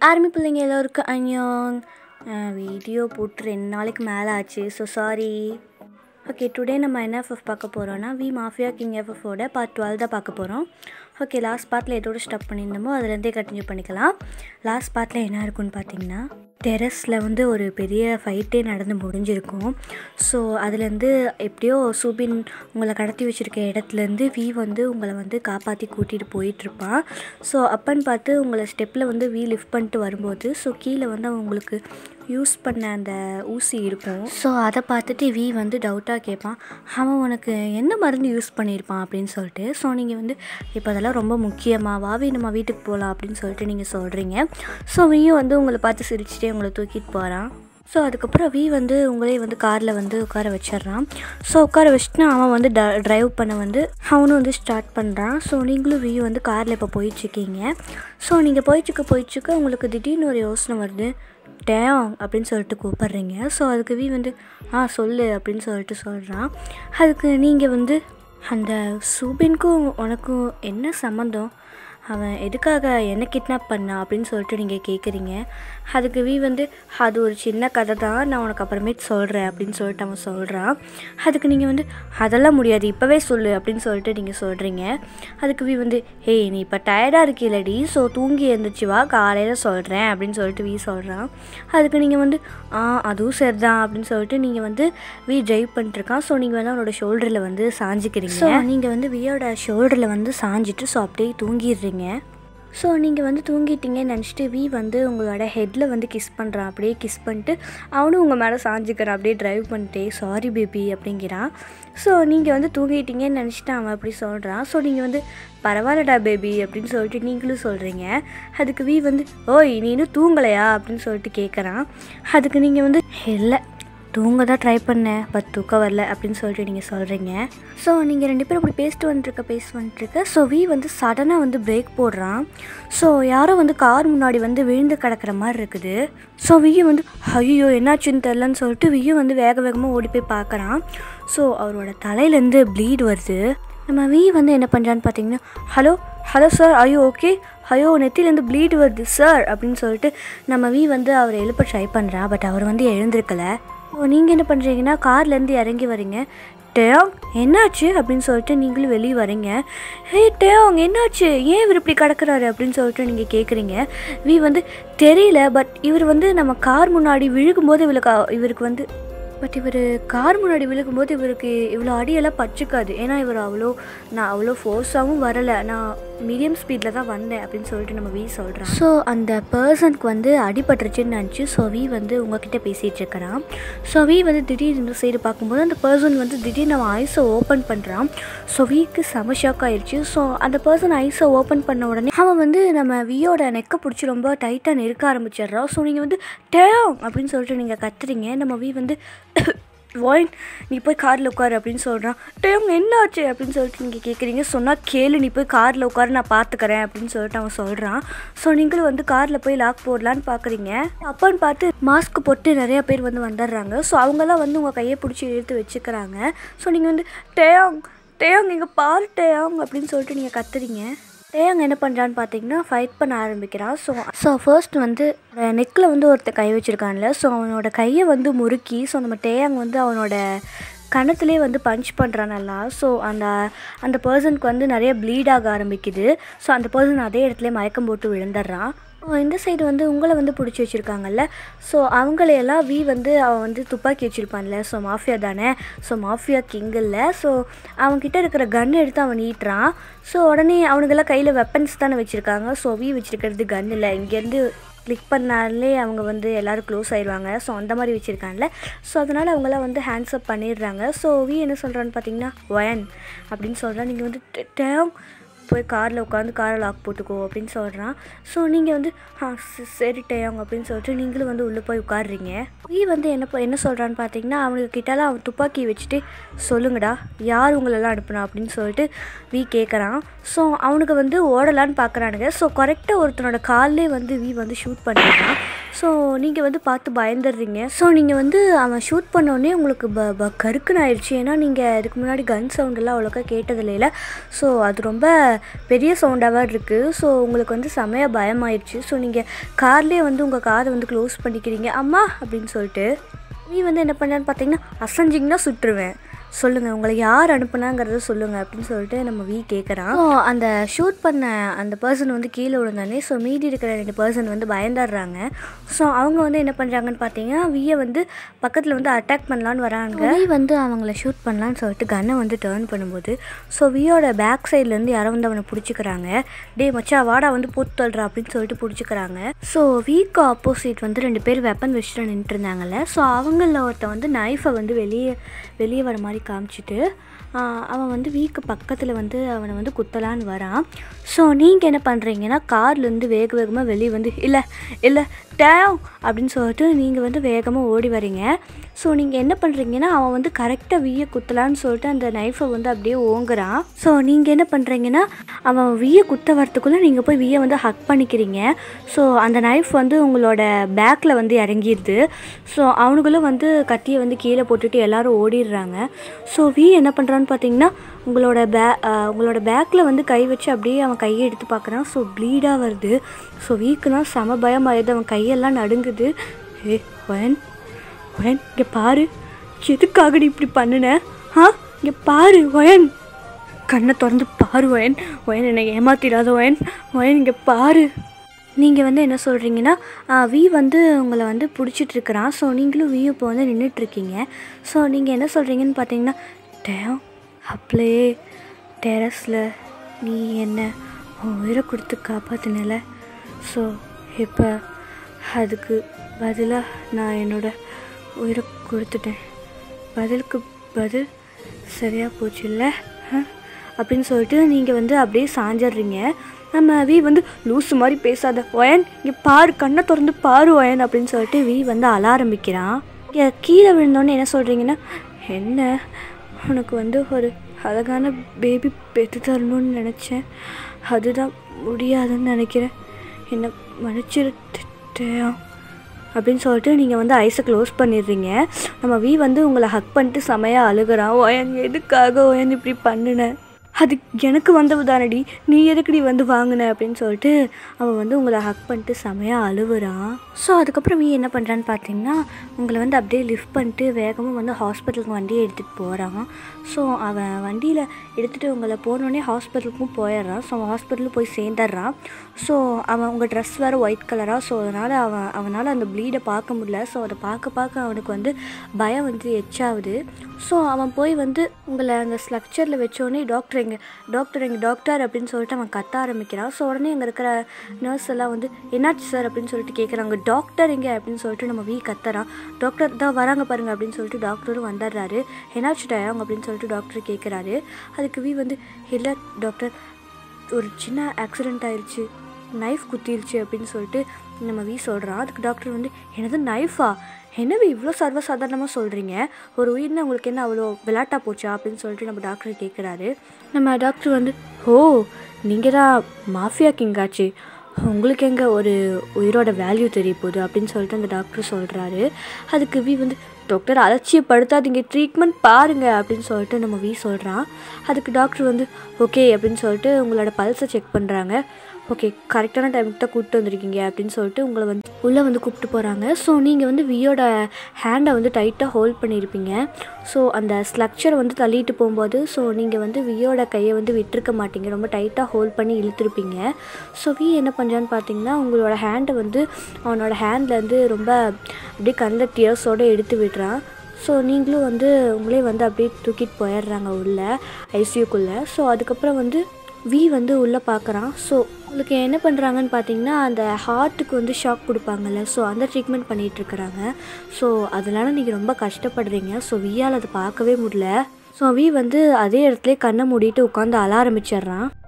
army பிள்ளைங்க எல்லோருக்கும் அன்யோங் video போட்டு ரெண்டு நாளைக்கு மேலே ஆச்சு ஸோ சாரி ஓகே டுடே நம்ம என்ன எஃப்எஃப் பார்க்க போகிறோன்னா வி மாஃபியா கிங் எஃப்எஃபோட பார்ட் டுவெல் தான் பார்க்க போகிறோம் ஓகே லாஸ்ட் பார்ட்டில் எதோட ஸ்டாப் பண்ணியிருந்தோமோ அதுலேருந்தே கண்டினியூ பண்ணிக்கலாம் லாஸ்ட் பார்ட்டில் என்ன இருக்குன்னு பார்த்தீங்கன்னா டெரஸில் வந்து ஒரு பெரிய ஃபைட்டே நடந்து முடிஞ்சிருக்கும் ஸோ அதுலேருந்து எப்படியோ சூபின் உங்களை கடத்தி வச்சுருக்க இடத்துலேருந்து வி வந்து உங்களை வந்து காப்பாற்றி கூட்டிகிட்டு போயிட்டுருப்பான் ஸோ அப்பன்னு பார்த்து உங்களை ஸ்டெப்பில் வந்து வி லிஃப்ட் பண்ணிட்டு வரும்போது ஸோ கீழே வந்து அவன் உங்களுக்கு யூஸ் பண்ண அந்த ஊசி இருக்கும் ஸோ அதை பார்த்துட்டு வி வந்து டவுட்டாக கேட்பான் அவன் உனக்கு என்ன மருந்து யூஸ் பண்ணியிருப்பான் அப்படின்னு சொல்லிட்டு ஸோ நீங்கள் வந்து இப்போ அதெல்லாம் ரொம்ப முக்கியமாக வாவி நம்ம வீட்டுக்கு போகலாம் அப்படின்னு சொல்லிட்டு நீங்கள் சொல்கிறீங்க ஸோ வியும் வந்து உங்களை பார்த்து சிரிச்சிட்டே உங்களை தூக்கிட்டு போகிறான் ஸோ அதுக்கப்புறம் வி வந்து உங்களே வந்து காரில் வந்து உட்கார வச்சிடுறான் ஸோ உட்கார வச்சுட்டு அவன் வந்து ட ட்ரைவ் பண்ண வந்து அவனும் வந்து ஸ்டார்ட் பண்ணுறான் ஸோ நீங்களும் வி வந்து காரில் இப்போ போயிட்டுருக்கீங்க ஸோ நீங்கள் போயிட்டுருக்க போயிட்டுருக்க உங்களுக்கு திடீர்னு ஒரு யோசனை வருது டேம் அப்படின்னு சொல்லிட்டு கூப்பிட்றீங்க ஸோ அதுக்கு வி வந்து ஆ சொல்லு அப்படின்னு சொல்லிட்டு சொல்கிறான் அதுக்கு நீங்கள் வந்து அந்த சூபின்க்கும் உனக்கும் என்ன சம்மந்தம் அவன் எதுக்காக என்ன கிட்னாப் பண்ணா அப்படின்னு சொல்லிட்டு நீங்கள் கேட்குறீங்க அதுக்கு வி வந்து அது ஒரு சின்ன கதை தான் நான் உனக்கு அப்புறமேட்டு சொல்கிறேன் அப்படின்னு சொல்லிட்டு அவன் சொல்கிறான் அதுக்கு நீங்கள் வந்து அதெல்லாம் முடியாது இப்போவே சொல்லு அப்படின்னு சொல்லிட்டு நீங்கள் சொல்கிறீங்க அதுக்கு வி வந்து ஹேய் நீ இப்போ டயர்டாக இருக்கீலடி ஸோ தூங்கி எழுந்திரிச்சு வா காலையில் சொல்கிறேன் அப்படின்னு சொல்லிட்டு வி சொல்கிறான் அதுக்கு நீங்கள் வந்து ஆ அதுவும் சரிதான் அப்படின்னு சொல்லிட்டு நீங்கள் வந்து வி ட்ரைவ் பண்ணிட்டுருக்கான் ஸோ நீங்கள் வந்து அவனோட ஷோல்டரில் வந்து சாஞ்சிக்கிறீங்க ஸோ நீங்கள் வந்து வியோட ஷோல்டரில் வந்து சாஞ்சிட்டு ஸோ அப்படியே தூங்கிடுறீங்க ஸோ நீங்கள் வந்து தூங்கிட்டீங்கன்னு நினச்சிட்டு வி வந்து உங்களோட ஹெட்டில் வந்து கிஸ் பண்ணுறான் அப்படியே கிஸ் பண்ணிட்டு அவனும் உங்கள் மேலே சாஞ்சிக்கிறான் அப்படியே ட்ரைவ் பண்ணிட்டே சாரி பேபி அப்படிங்கிறான் ஸோ நீங்கள் வந்து தூங்கிட்டீங்கன்னு நினச்சிட்டு அவன் அப்படி சொல்கிறான் ஸோ நீங்கள் வந்து பரவாயில்லடா பேபி அப்படின்னு சொல்லிட்டு நீங்களும் சொல்கிறீங்க அதுக்கு வி வந்து ஓய் நீ இன்னும் தூங்கலையா அப்படின்னு சொல்லிட்டு கேட்குறான் அதுக்கு நீங்கள் வந்து இல்லை தூங்க தான் ட்ரை பண்ணேன் பட் தூக்கம் வரல அப்படின்னு சொல்லிட்டு நீங்கள் சொல்கிறீங்க ஸோ நீங்கள் ரெண்டு பேரும் இப்படி பேசிட்டு வந்துட்டுருக்க பேசி வந்துட்டுருக்க ஸோ வி வந்து சடனாக வந்து பிரேக் போடுறான் ஸோ யாரோ வந்து கார் முன்னாடி வந்து விழுந்து கிடக்கிற மாதிரி இருக்குது ஸோ வியும் வந்து ஐயோ என்னாச்சுன்னு தெரிலன்னு சொல்லிட்டு வியும் வந்து வேக வேகமாக ஓடி போய் பார்க்குறான் ஸோ அவரோட தலையிலேருந்து ப்ளீட் வருது நம்ம வி வந்து என்ன பண்ணுறான்னு பார்த்தீங்கன்னா ஹலோ ஹலோ சார் ஐயோ ஓகே ஐயோ நெத்திலேருந்து ப்ளீட் வருது சார் அப்படின்னு சொல்லிட்டு நம்ம வி வந்து அவரை எழுப்ப ட்ரை பண்ணுறான் பட் அவர் வந்து எழுந்திருக்கலை ஓ நீங்கள் என்ன பண்ணுறீங்கன்னா கார்லேருந்து இறங்கி வரீங்க டேயோங் என்னாச்சு அப்படின்னு சொல்லிட்டு நீங்களும் வெளியே வரீங்க ஹே டேயோங் என்னாச்சு ஏன் இவர் இப்படி கிடக்குறாரு அப்படின்னு சொல்லிட்டு நீங்கள் கேட்குறீங்க வி வந்து தெரியல பட் இவர் வந்து நம்ம கார் முன்னாடி விழுகும்போது இவளுக்கு இவருக்கு வந்து பட் இவர் கார் முன்னாடி விழுகும்போது இவருக்கு இவ்வளோ அடியெல்லாம் பச்சுக்காது ஏன்னா இவர் அவ்வளோ நான் அவ்வளோ ஃபோர்ஸாகவும் வரலை நான் மீடியம் ஸ்பீடில் தான் வந்தேன் அப்படின்னு சொல்லிட்டு நம்ம வி சொல்கிறோம் ஸோ அந்த பர்சனுக்கு வந்து அடிபட்டுருச்சுன்னு நினச்சி ஸோ வி வந்து உங்ககிட்ட பேசிகிட்டு இருக்கிறான் ஸோ வி வந்து திடீர்னு இந்த சைடு பார்க்கும்போது அந்த பர்சன் வந்து திடீர்னு அவன் ஐஸை ஓப்பன் பண்ணுறான் ஸோ விக்கு செம ஷாக் ஆயிடுச்சு ஸோ அந்த பர்சன் ஐஸை ஓப்பன் பண்ண உடனே அவன் வந்து நம்ம வியோட நெக்கை பிடிச்சி ரொம்ப டைட்டாக நெருக்க ஆரம்பிச்சிடுறான் ஸோ நீங்கள் வந்து டேம் அப்படின்னு சொல்லிட்டு நீங்கள் கத்துறீங்க நம்ம வி வந்து வாயின் நீ போய் காரில் உட்காரு அப்படின்னு சொல்கிறான் டேம் என்ன ஆச்சு அப்படின்னு சொல்லிட்டு நீங்கள் கேட்குறீங்க சொன்னால் கேளு நீ போய் காரில் உட்காரு நான் பார்த்துக்கிறேன் அப்படின்னு சொல்லிட்டு அவன் சொல்கிறான் ஸோ நீங்களும் வந்து காரில் போய் லாக் போடலான்னு பார்க்குறீங்க அப்பான்னு பார்த்து மாஸ்க் போட்டு நிறையா பேர் வந்து வந்துடுறாங்க ஸோ அவங்கெல்லாம் வந்து உங்கள் கையை பிடிச்சி இழுத்து வச்சுக்கிறாங்க ஸோ நீங்கள் வந்து டேயாங் டேயாங் இங்கே பாரு டேயாங் அப்படின்னு சொல்லிட்டு நீங்கள் கத்துறீங்க டேயாங் என்ன பண்ணுறான்னு பார்த்தீங்கன்னா ஃபைட் பண்ண ஆரம்பிக்கிறான் ஸோ ஸோ ஃபர்ஸ்ட் வந்து நெக்கில் வந்து ஒருத்தர் கை வச்சுருக்கான்ல ஸோ அவனோட கையை வந்து முறுக்கி ஸோ நம்ம டேயாங் வந்து அவனோட கணத்துலேயே வந்து பஞ்ச் பண்ணுறான் நல்லா ஸோ அந்த அந்த பர்சனுக்கு வந்து நிறைய ப்ளீட் ஆக ஆரம்பிக்குது ஸோ அந்த பர்சன் அதே இடத்துல மயக்கம் போட்டு விழுந்துடுறான் இந்த சைடு வந்து உங்களை வந்து பிடிச்சி வச்சுருக்காங்கல்ல ஸோ அவங்களையெல்லாம் வி வந்து அவன் வந்து துப்பாக்கி வச்சுருப்பான்ல ஸோ மாஃபியா தானே ஸோ மாஃபியா கிங் இல்லை ஸோ அவன்கிட்ட இருக்கிற கன் எடுத்து அவன் நீட்டுறான் ஸோ உடனே அவனுக்கெல்லாம் கையில் வெப்பன்ஸ் தானே வச்சுருக்காங்க ஸோ வி வச்சுருக்கிறது கன் இல்லை இங்கேருந்து கிளிக் பண்ணாலே அவங்க வந்து எல்லோரும் க்ளோஸ் ஆயிடுவாங்க ஸோ அந்த மாதிரி வச்சுருக்காங்கல்ல ஸோ அதனால் அவங்களாம் வந்து ஹேண்ட்ஸ் அப் பண்ணிடுறாங்க ஸோ வி என்ன சொல்கிறான்னு பார்த்தீங்கன்னா ஒயன் அப்படின்னு சொல்கிறான் நீங்கள் வந்து டேம் போய் காரில் உட்காந்து காரை லாக் போட்டுக்கோ அப்படின்னு சொல்கிறான் ஸோ நீங்கள் வந்து ஆ சரி டேயாங் அப்படின்னு சொல்லிட்டு நீங்களும் வந்து உள்ளே போய் உட்காடுறீங்க வி வந்து என்ன என்ன சொல்கிறான்னு பார்த்தீங்கன்னா அவனுக்கு கிட்டலாம் அவன் துப்பாக்கி வச்சுட்டு சொல்லுங்கடா யார் உங்களெல்லாம் அனுப்புனா அப்படின்னு சொல்லிட்டு வி கேட்குறான் ஸோ அவனுக்கு வந்து ஓடலான்னு பார்க்குறானுங்க ஸோ கரெக்டாக ஒருத்தனோட கால்லே வந்து வி வந்து ஷூட் பண்ணிடுறான் ஸோ நீங்கள் வந்து பார்த்து பயந்துடுறீங்க ஸோ நீங்கள் வந்து அவன் ஷூட் பண்ணோடனே உங்களுக்கு ப ப கருக்குன்னு ஆயிடுச்சு ஏன்னா நீங்கள் இதுக்கு முன்னாடி கன் சவுண்டெல்லாம் அவ்வளோக்கா கேட்டதில்லைல ஸோ அது ரொம்ப பெரிய சவுண்டாக இருக்குது ஸோ உங்களுக்கு வந்து செமையாக பயமாயிடுச்சு ஸோ நீங்கள் கார்லேயே வந்து உங்கள் காரை வந்து க்ளோஸ் பண்ணிக்கிறீங்க அம்மா அப்படின்னு சொல்லிட்டு நீ வந்து என்ன பண்ணான்னு பார்த்தீங்கன்னா அசஞ்சிங்கன்னா சுட்டுருவேன் சொல்லுங்கள் உங்களை யார் அனுப்புனாங்கிறத சொல்லுங்கள் அப்படின்னு சொல்லிட்டு நம்ம வி கேட்குறான் ஸோ அந்த ஷூட் பண்ண அந்த பர்சன் வந்து கீழே விழுந்தானே ஸோ மீதி இருக்கிற ரெண்டு பர்சன் வந்து பயந்துடுறாங்க ஸோ அவங்க வந்து என்ன பண்ணுறாங்கன்னு பார்த்தீங்கன்னா வியை வந்து பக்கத்தில் வந்து அட்டாக் பண்ணலான்னு வராங்க வி வந்து அவங்கள ஷூட் பண்ணலான்னு சொல்லிட்டு கன்னை வந்து டேர்ன் பண்ணும்போது ஸோ வியோட பேக் சைட்லேருந்து யாரோ வந்து அவனை பிடிச்சிக்கிறாங்க டே மச்சா வாடா வந்து போட்டு தள்ளுறா அப்படின்னு சொல்லிட்டு பிடிச்சிக்கிறாங்க ஸோ வீக்கு ஆப்போசிட் வந்து ரெண்டு பேர் வெப்பன் வச்சுட்டு நின்றுட்டு இருந்தாங்கல்ல ஸோ அவங்களில் ஒருத்தன் வந்து நைஃபை வந்து வெளியே வெளியே வர மாதிரி காமிச்சிட்டு ஆஹ், அவன் வந்து வீக்கு பக்கத்தில் வந்து அவனை வந்து குத்தலான்னு வரான் ஸோ நீங்கள் என்ன பண்ணுறீங்கன்னா கார்லேருந்து வேக வேகமாக வெளியே வந்து இல்லை இல்லை டேம் அப்படின்னு சொல்லிட்டு நீங்கள் வந்து வேகமாக ஓடி வரீங்க ஸோ நீங்கள் என்ன பண்ணுறீங்கன்னா அவன் வந்து கரெக்டாக வீயை குத்தலான்னு சொல்லிட்டு அந்த நைஃபை வந்து அப்படியே ஓங்குறான் ஸோ நீங்கள் என்ன பண்ணுறீங்கன்னா அவன் வீயை குத்த வரத்துக்குள்ளே நீங்கள் போய் வீயை வந்து ஹக் பண்ணிக்கிறீங்க ஸோ அந்த நைஃப் வந்து உங்களோட பேக்கில் வந்து இறங்கிடுது ஸோ அவனுங்களும் வந்து கத்தியை வந்து கீழே போட்டுட்டு எல்லாரும் ஓடிடுறாங்க ஸோ வி என்ன பண்ணுறான்னு பார்த்தீங்கன்னா உங்களோட பே அஹ் உங்களோட பேக்கில் வந்து கை வச்சு அப்படியே அவன் கையை எடுத்து பார்க்குறான் ஸோ ப்ளீடாக வருது ஸோ வீக்குனா செம பயமாயிருது அவன் கையெல்லாம் நடுங்குது ஏ ஒயன் ஒயன் இங்கே பாரு எதுக்காக நீ இப்படி பண்ணுன ஆ இங்கே பாரு ஒயன் கண்ணை திறந்து பாரு ஒயன் ஒயன் என்னை ஏமாத்திடாத ஒயன் ஒயன் இங்கே பாரு நீங்கள் வந்து என்ன சொல்கிறீங்கன்னா வி வந்து உங்களை வந்து பிடிச்சிட்டு இருக்கிறான் ஸோ நீங்களும் வி இப்போ வந்து நின்றுட்டுருக்கீங்க ஸோ நீங்கள் என்ன சொல்கிறீங்கன்னு பார்த்தீங்கன்னா டேம் அப்படியே டெரஸில் நீ என்ன உன் உயிரை கொடுத்து காப்பாற்றினல ஸோ இப்போ அதுக்கு பதிலாக நான் என்னோட உயிரை கொடுத்துட்டேன் பதிலுக்கு பதில் சரியாக போச்சு இல்லை அப்படின்னு சொல்லிட்டு நீங்கள் வந்து அப்படியே சாஞ்சிடுறீங்க நம்ம வி வந்து லூசு மாதிரி பேசாத ஒயன் இங்கே பாரு கண்ணை திறந்து பாரு ஒயன் அப்படின்னு சொல்லிட்டு வி வந்து அழ ஆரம்பிக்கிறான் இங்கே கீழே விழுந்தோன்னே என்ன சொல்கிறீங்கன்னா என்ன உனக்கு வந்து ஒரு அழகான பேபி பெற்று தரணும்னு நினச்சேன் அதுதான் முடியாதுன்னு நினைக்கிறேன் என்னை மன்னிச்சிருட்டேன் அப்படின்னு சொல்லிட்டு நீங்கள் வந்து ஐஸை க்ளோஸ் பண்ணிடுறீங்க நம்ம வி வந்து உங்களை ஹக் பண்ணிட்டு செமையாக அழுகுறான் ஒயன் எதுக்காக ஒயன் இப்படி பண்ணுன அது எனக்கு வந்தவு தானடி நீ எதுக்குடி வந்து வாங்கின அப்படின்னு சொல்லிட்டு அவன் வந்து உங்களை ஹக் பண்ணிட்டு செமையாக அழுவுறான் ஸோ அதுக்கப்புறம் நீ என்ன பண்ணுறான்னு பார்த்தீங்கன்னா உங்களை வந்து அப்படியே லிஃப்ட் பண்ணிட்டு வேகமாக வந்து ஹாஸ்பிட்டலுக்கு வண்டியை எடுத்துகிட்டு போகிறான் ஸோ அவன் வண்டியில் எடுத்துகிட்டு உங்களை போனோடனே ஹாஸ்பிட்டலுக்கும் போயிடுறான் ஸோ அவன் ஹாஸ்பிட்டலுக்கு போய் சேர்ந்துடுறான் ஸோ அவன் உங்கள் ட்ரெஸ் வேறு ஒயிட் கலராக ஸோ அதனால் அவன் அவனால் அந்த ப்ளீடை பார்க்க முடியல ஸோ அதை பார்க்க பார்க்க அவனுக்கு வந்து பயம் வந்து எச்சாகுது ஸோ அவன் போய் வந்து உங்களை அந்த ஸ்ட்ரக்சரில் வச்சோடனே டாக்டர் எங்க டாக்டர் எங்க டாக்டர் அப்படின்னு சொல்லிட்டு அவன் கத்த ஆரம்பிக்கிறான் ஸோ உடனே அங்கே இருக்கிற நர்ஸ் எல்லாம் வந்து என்னாச்சு சார் அப்படின்னு சொல்லிட்டு கேட்குறாங்க டாக்டர் எங்க அப்படின்னு சொல்லிட்டு நம்ம வீ கத்துறான் டாக்டர் தான் வராங்க பாருங்க அப்படின்னு சொல்லிட்டு டாக்டரும் வந்துடுறாரு என்னாச்சு டயம் அப்படின்னு சொல்லிட்டு டாக்டர் கேட்குறாரு அதுக்கு வீ வந்து இல்லை டாக்டர் ஒரு சின்ன ஆக்சிடெண்ட் ஆயிடுச்சு நைஃப் குத்திருச்சு அப்படின்னு சொல்லிட்டு நம்ம வி சொல்கிறான் அதுக்கு டாக்டர் வந்து என்னது நைஃபா என்னவே இவ்வளோ சர்வசாதாரணமாக சொல்கிறீங்க ஒரு உயிர்னா உங்களுக்கு என்ன அவ்வளோ விளாட்டா போச்சா அப்படின்னு சொல்லிட்டு நம்ம டாக்டர் கேட்குறாரு நம்ம டாக்டர் வந்து ஓ நீங்கள் தான் மாஃபியா கிங்காச்சு உங்களுக்கு எங்கே ஒரு உயிரோட வேல்யூ தெரிய போகுது அப்படின்னு சொல்லிட்டு அந்த டாக்டர் சொல்கிறாரு அதுக்கு வி வந்து டாக்டர் அலட்சியப்படுத்தாதீங்க ட்ரீட்மெண்ட் பாருங்க அப்படின்னு சொல்லிட்டு நம்ம வி சொல்கிறான் அதுக்கு டாக்டர் வந்து ஓகே அப்படின்னு சொல்லிட்டு உங்களோட பல்ஸை செக் பண்ணுறாங்க ஓகே கரெக்டான டைமுக்கு தான் கூப்பிட்டு வந்திருக்கீங்க அப்படின்னு சொல்லிட்டு உங்களை வந்து உள்ளே வந்து கூப்பிட்டு போகிறாங்க ஸோ நீங்கள் வந்து வியோட ஹேண்டை வந்து டைட்டாக ஹோல்ட் பண்ணியிருப்பீங்க ஸோ அந்த ஸ்ட்ரக்சரை வந்து தள்ளிட்டு போகும்போது ஸோ நீங்கள் வந்து வியோட கையை வந்து விட்டுருக்க மாட்டீங்க ரொம்ப டைட்டாக ஹோல்ட் பண்ணி இழுத்துருப்பீங்க ஸோ வி என்ன பண்ணுறான்னு பார்த்தீங்கன்னா உங்களோட ஹேண்டை வந்து அவனோட ஹேண்ட்லேருந்து ரொம்ப அப்படியே கண்ணில் டியர்ஸோடு எடுத்து விடுறான் ஸோ நீங்களும் வந்து உங்களே வந்து அப்படியே தூக்கிட்டு போயிடுறாங்க உள்ளே ஐசியூக்குள்ளே ஸோ அதுக்கப்புறம் வந்து வி வந்து உள்ளே பார்க்குறான் ஸோ உங்களுக்கு என்ன பண்ணுறாங்கன்னு பார்த்தீங்கன்னா அந்த ஹார்ட்டுக்கு வந்து ஷாக் கொடுப்பாங்கல்ல ஸோ அந்த ட்ரீட்மெண்ட் பண்ணிகிட்ருக்குறாங்க ஸோ அதனால நீங்கள் ரொம்ப கஷ்டப்படுறீங்க ஸோ வியால் அதை பார்க்கவே முடியல ஸோ வி வந்து அதே இடத்துல கண்ணை மூடிட்டு உட்காந்து அழ ஆரம்பிச்சிடுறான்